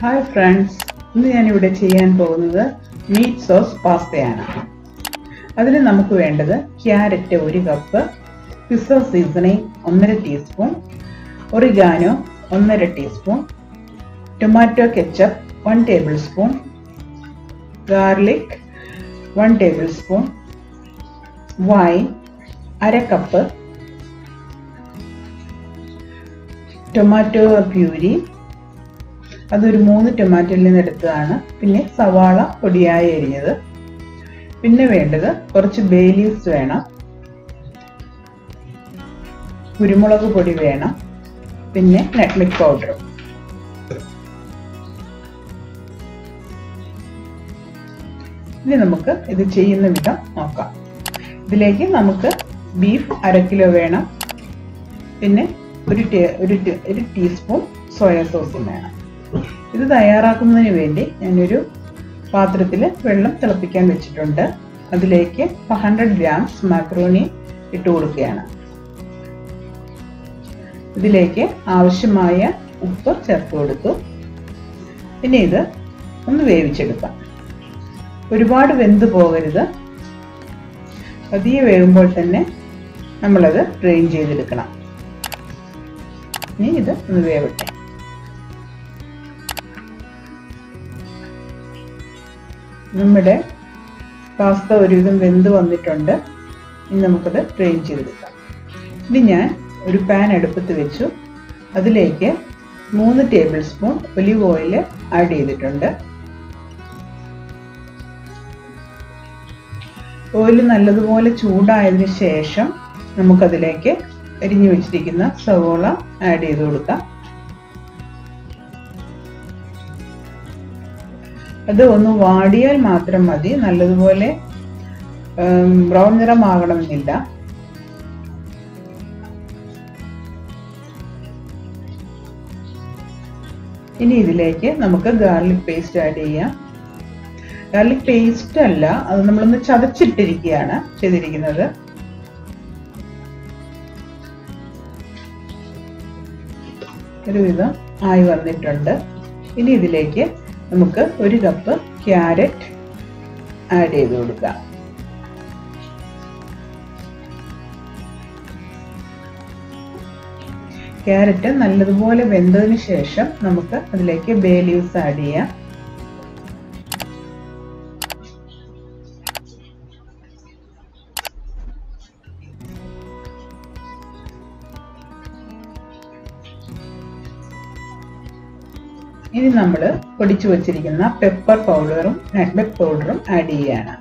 hi friends ഇന്ന് ഞാനിവിടെ ചെയ്യാൻ പോകുന്നത് മീറ്റ് സോസ് പാസ്തയാണ് അതിന് നമുക്ക് വേണ്ടത് ക്യാരറ്റ് ഒരു കപ്പ് പിസ്സ സീസണിങ് ഒന്നര ടീസ്പൂൺ ഒറിഗാനോ ഒന്നര teaspoon tomato ketchup one tablespoon garlic one tablespoon wine അര കപ്പ് ടൊമാറ്റോ പ്യൂരി അതൊരു മൂന്ന് ടൊമാറ്റോയിൽ നിന്ന് എടുത്തതാണ് പിന്നെ സവാള പൊടിയായി അരിഞ്ഞത് പിന്നെ വേണ്ടത് കുറച്ച് ബേലീസ് വേണം കുരുമുളക് പൊടി വേണം പിന്നെ നെറ്റ്മിക് പൗഡർ ഇനി നമുക്ക് ഇത് ചെയ്യുന്ന വിധം നോക്കാം ഇതിലേക്ക് നമുക്ക് ബീഫ് അര കിലോ വേണം പിന്നെ ഒരു ടീ ഒരു ടീ ഒരു ടീസ്പൂൺ സോയ സോസും വേണം ഇത് തയ്യാറാക്കുന്നതിന് വേണ്ടി ഞാനൊരു പാത്രത്തിൽ വെള്ളം തിളപ്പിക്കാൻ വെച്ചിട്ടുണ്ട് അതിലേക്ക് ഹൺഡ്രഡ് ഗ്രാംസ് മാക്രോണി ഇട്ട് കൊടുക്കുകയാണ് ഇതിലേക്ക് ആവശ്യമായ ഉപ്പ് ചേർത്ത് കൊടുത്തു പിന്നെ ഇത് ഒന്ന് വേവിച്ചെടുക്കാം ഒരുപാട് വെന്ത് പോകരുത് പതിയെ വേകുമ്പോൾ തന്നെ നമ്മളത് ഡ്രെയിൻ ചെയ്തെടുക്കണം ഇനി ഇത് ഒന്ന് വേവട്ടെ നമ്മുടെ പാസ്ത ഒരുവിധം വെന്ത് വന്നിട്ടുണ്ട് ഇനി നമുക്കത് ഡ്രെയിൻ ചെയ്തെടുക്കാം ഇനി ഞാൻ ഒരു പാൻ അടുപ്പത്ത് വെച്ചു അതിലേക്ക് മൂന്ന് tablespoon olive oil add ചെയ്തിട്ടുണ്ട് ഓയിൽ നല്ലതുപോലെ ചൂടായതിനു ശേഷം നമുക്കതിലേക്ക് അരിഞ്ഞു വെച്ചിരിക്കുന്ന സവോള ആഡ് ചെയ്ത് കൊടുക്കാം അത് ഒന്ന് വാടിയാൽ മാത്രം മതി നല്ലതുപോലെ ബ്രൗൺ നിറമാകണമെന്നില്ല ഇനി ഇതിലേക്ക് നമുക്ക് ഗാർലിക് പേസ്റ്റ് ആഡ് ചെയ്യാം ഗാർലിക് പേസ്റ്റ് അല്ല അത് നമ്മളൊന്ന് ചതച്ചിട്ടിരിക്കുകയാണ് ചെയ്തിരിക്കുന്നത് ഒരുവിധം ആയി വന്നിട്ടുണ്ട് ഇനി ഇതിലേക്ക് നമുക്ക് ഒരു കപ്പ് ക്യാരറ്റ് ആഡ് ചെയ്ത് കൊടുക്കാം ക്യാരറ്റ് നല്ലതുപോലെ വെന്തതിന് ശേഷം നമുക്ക് അതിലേക്ക് ബേ ലീവ്സ് ആഡ് ചെയ്യാം ഇനി നമ്മൾ പൊടിച്ചു വച്ചിരിക്കുന്ന പെപ്പർ പൗഡറും നട്ട്മെക് പൗഡറും ആഡ് ചെയ്യുകയാണ്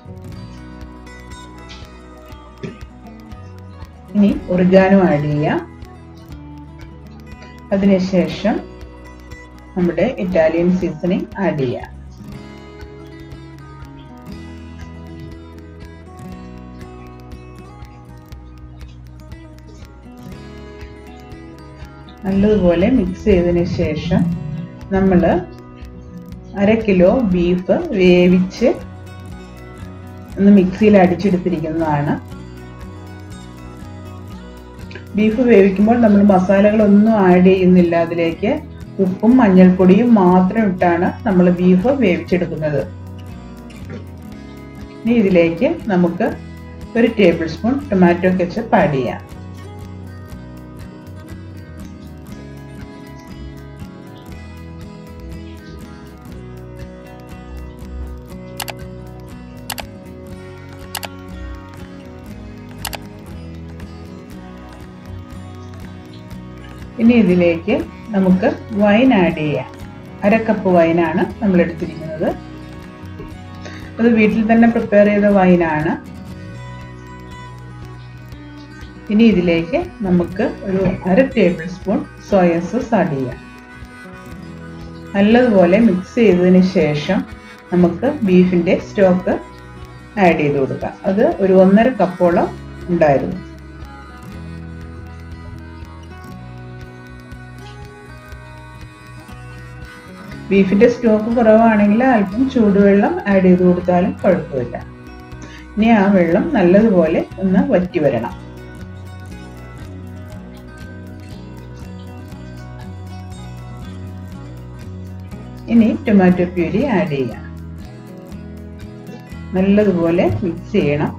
ഇനി ഒറിഗാനോ ആഡ് ചെയ്യാം അതിനുശേഷം നമ്മുടെ ഇറ്റാലിയൻ സീസണിങ് ആഡ് ചെയ്യാം നല്ലതുപോലെ മിക്സ് ചെയ്തതിന് ശേഷം നമ്മൾ അര കിലോ ബീഫ് വേവിച്ച് ഒന്ന് മിക്സിയിൽ അടിച്ചെടുത്തിരിക്കുന്നതാണ് ബീഫ് വേവിക്കുമ്പോൾ നമ്മൾ മസാലകളൊന്നും ആഡ് ചെയ്യുന്നില്ല അതിലേക്ക് ഉപ്പും മഞ്ഞൾപ്പൊടിയും മാത്രം ഇട്ടാണ് നമ്മൾ ബീഫ് വേവിച്ചെടുക്കുന്നത് ഇനി ഇതിലേക്ക് നമുക്ക് ഒരു tablespoon tomato ketchup add ചെയ്യാം ഇനി ഇതിലേക്ക് നമുക്ക് വൈൻ ആഡ് ചെയ്യാം അര കപ്പ് വൈനാണ് നമ്മൾ എടുത്തിരിക്കുന്നത് അത് വീട്ടിൽ തന്നെ പ്രിപ്പയർ ചെയ്ത വൈനാണ് ഇനി ഇതിലേക്ക് നമുക്ക് ഒരു അര tablespoon soya sauce add ചെയ്യാം നല്ലതുപോലെ മിക്സ് ചെയ്തതിന് ശേഷം നമുക്ക് ബീഫിൻ്റെ സ്റ്റോക്ക് ആഡ് ചെയ്ത് കൊടുക്കാം അത് ഒരു ഒന്നര കപ്പോളം ഉണ്ടായിരുന്നു ബീഫിന്റെ സ്റ്റോക്ക് കുറവാണെങ്കിൽ അല്പം ചൂടുവെള്ളം ആഡ് ചെയ്ത് കൊടുത്താലും കുഴപ്പമില്ല ഇനി ആ വെള്ളം നല്ലതുപോലെ ഒന്ന് വറ്റി വരണം ഇനി ടൊമാറ്റോ പ്യൂരി ആഡ് ചെയ്യാം നല്ലതുപോലെ മിക്സ് ചെയ്യണം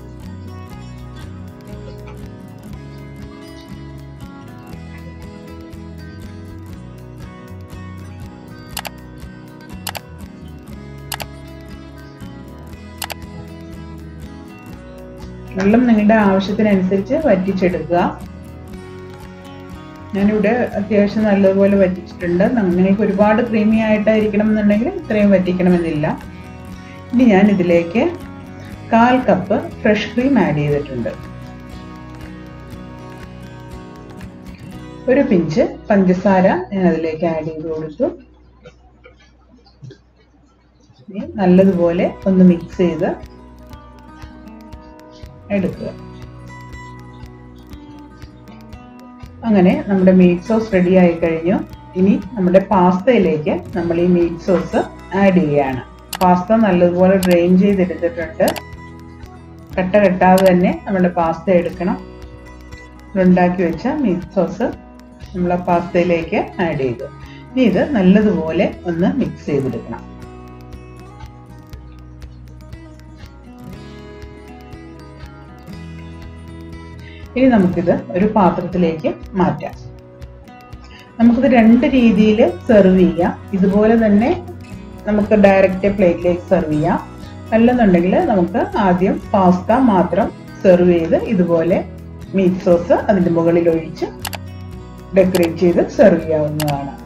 വെള്ളം നിങ്ങളുടെ ആവശ്യത്തിനനുസരിച്ച് വറ്റിച്ചെടുക്കുക ഞാനിവിടെ അത്യാവശ്യം നല്ലതുപോലെ വറ്റിച്ചിട്ടുണ്ട് നിങ്ങൾക്ക് ഒരുപാട് ക്രീമി ആയിട്ടായിരിക്കണം എന്നുണ്ടെങ്കിൽ ഇത്രയും വറ്റിക്കണമെന്നില്ല ഇനി ഞാൻ ഇതിലേക്ക് കാൽ കപ്പ് ഫ്രഷ് ക്രീം ആഡ് ചെയ്തിട്ടുണ്ട് ഒരു പിഞ്ച് പഞ്ചസാര ഞാൻ അതിലേക്ക് ആഡ് ചെയ്ത് കൊടുത്തു ഇനി നല്ലതുപോലെ ഒന്ന് മിക്സ് ചെയ്ത് എടുക്കുക അങ്ങനെ നമ്മുടെ മീറ്റ് സോസ് റെഡി ആയി കഴിഞ്ഞു ഇനി നമ്മുടെ പാസ്തയിലേക്ക് നമ്മൾ ഈ മീറ്റ് സോസ് ആഡ് ചെയ്യുകയാണ് പാസ്ത നല്ലതുപോലെ ഡ്രെയിൻ ചെയ്തെടുത്തിട്ടുണ്ട് കട്ട കെട്ടാതെ തന്നെ നമ്മുടെ പാസ്ത എടുക്കണം ഉണ്ടാക്കി വെച്ച മീറ്റ് സോസ് നമ്മൾ ആ പാസ്തയിലേക്ക് ആഡ് ചെയ്തു ഇനി ഇത് നല്ലതുപോലെ ഒന്ന് മിക്സ് ചെയ്തെടുക്കണം ഇനി നമുക്കിത് ഒരു പാത്രത്തിലേക്ക് മാറ്റാം നമുക്കിത് രണ്ട് രീതിയിൽ സെർവ് ചെയ്യാം ഇതുപോലെ തന്നെ നമുക്ക് ഡയറക്റ്റ് പ്ലേറ്റിലേക്ക് സെർവ് ചെയ്യാം അല്ലെന്നുണ്ടെങ്കിൽ നമുക്ക് ആദ്യം പാസ്ത മാത്രം സെർവ് ചെയ്ത് ഇതുപോലെ മീറ്റ് സോസ് അതിൻ്റെ മുകളിൽ ഒഴിച്ച് ഡെക്കറേറ്റ് ചെയ്ത് സെർവ് ചെയ്യാവുന്നതാണ്